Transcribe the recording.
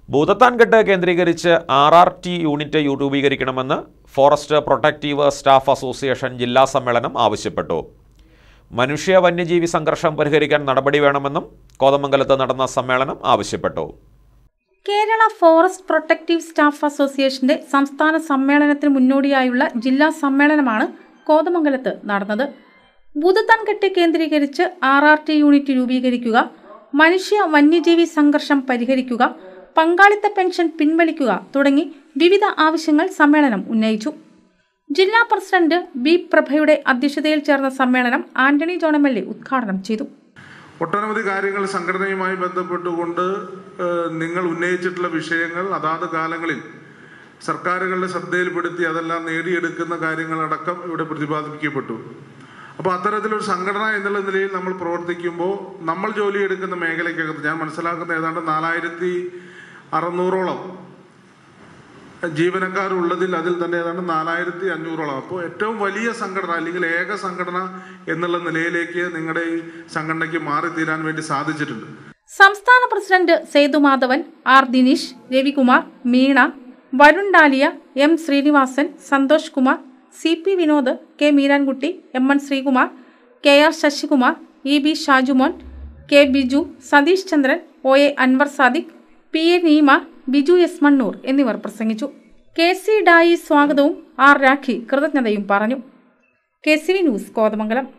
ഭൂതത്താൻകെട്ട് കേന്ദ്രീകരിച്ച് R R T unit രൂപീകരിക്കണമെന്ന് forest protective staff association ജില്ലാ സമ്മേളനം ആവശ്യപ്പെട്ടു മനുഷ്യ വന്യജീവി സംഘർഷം പരിഹരിക്കാൻ നടപടി വേണമെന്നും കോതമംഗലത്ത് നടന്ന സമ്മേളനം ആവശ്യപ്പെട്ടു കേരള ഫോറസ്റ്റ് പ്രൊട്ടക്റ്റീവ് സ്റ്റാഫ് അസോസിയേഷന്റെ സംസ്ഥാന സമ്മേളനത്തിന് മുന്നോടിയായുള്ള ജില്ലാ സമ്മേളനമാണ് കോതമംഗലത്ത് നടന്നത് ഭൂതത്താൻകെട്ട് കേന്ദ്രീകരിച്ച് ആർ ആർ ടി യൂണിറ്റ് രൂപീകരിക്കുക മനുഷ്യ വന്യജീവി സംഘർഷം പരിഹരിക്കുക പങ്കാളിത്ത പെൻഷൻ പിൻവലിക്കുക തുടങ്ങി വിവിധ ആവശ്യങ്ങൾ സമ്മേളനം ഉന്നയിച്ചു ജില്ലാ പ്രസിഡന്റ് ബി പ്രഭയുടെ അധ്യക്ഷതയിൽ ചേർന്ന സമ്മേളനം Antony John M L A ഉദ്ഘാടനം ചെയ്തു ഒട്ടനവധി കാര്യങ്ങൾ സംഘടനയുമായി ബന്ധപ്പെട്ടുകൊണ്ട് ഏഹ്, നിങ്ങൾ ഉന്നയിച്ചിട്ടുള്ള വിഷയങ്ങൾ അതാത് കാലങ്ങളിൽ സർക്കാരുകളുടെ ശ്രദ്ധയിൽപ്പെടുത്തി അതെല്ലാം നേടിയെടുക്കുന്ന കാര്യങ്ങളടക്കം ഇവിടെ പ്രതിപാദിക്കപ്പെട്ടു അപ്പോൾ അത്തരത്തിലൊരു സംഘടന എന്നുള്ള നിലയിൽ നമ്മൾ പ്രവർത്തിക്കുമ്പോൾ നമ്മൾ ജോലിയെടുക്കുന്ന മേഖലയ്ക്കകത്ത് ഞാൻ മനസ്സിലാക്കുന്ന ഏതാണ്ട് നാലായിരത്തി അറുന്നൂറോളം ജീവനക്കാരുള്ളതിൽ അതിൽ തന്നെ ഏതാണ്ട് നാലായിരത്തി അഞ്ഞൂറോളം അപ്പോൾ ഏറ്റവും വലിയ സംഘടന അല്ലെങ്കിൽ ഏക സംഘടന എന്നുള്ള നിലയിലേക്ക് നിങ്ങളുടെ ഈ സംഘടനയ്ക്ക് മാറിത്തീരാൻ വേണ്ടി സാധിച്ചിട്ടുണ്ട് സംസ്ഥാന president Sethumadhavan R Dineesh Ravikumar Meena Varun Dalia M Sreenivasan Santhosh Kumar C P Vinod K Meerankutty M N Sreekumar K R Sasikumar E B Shajumon K Biju Satheesh Chandran O A Anvar Sadiq P A Neema Biju S Mannoor എന്നിവർ പ്രസംഗിച്ചു കെ സി ഡായി സ്വാഗതവും ആർ രാഖി കൃതജ്ഞതയും പറഞ്ഞു K C V news Kothamangalam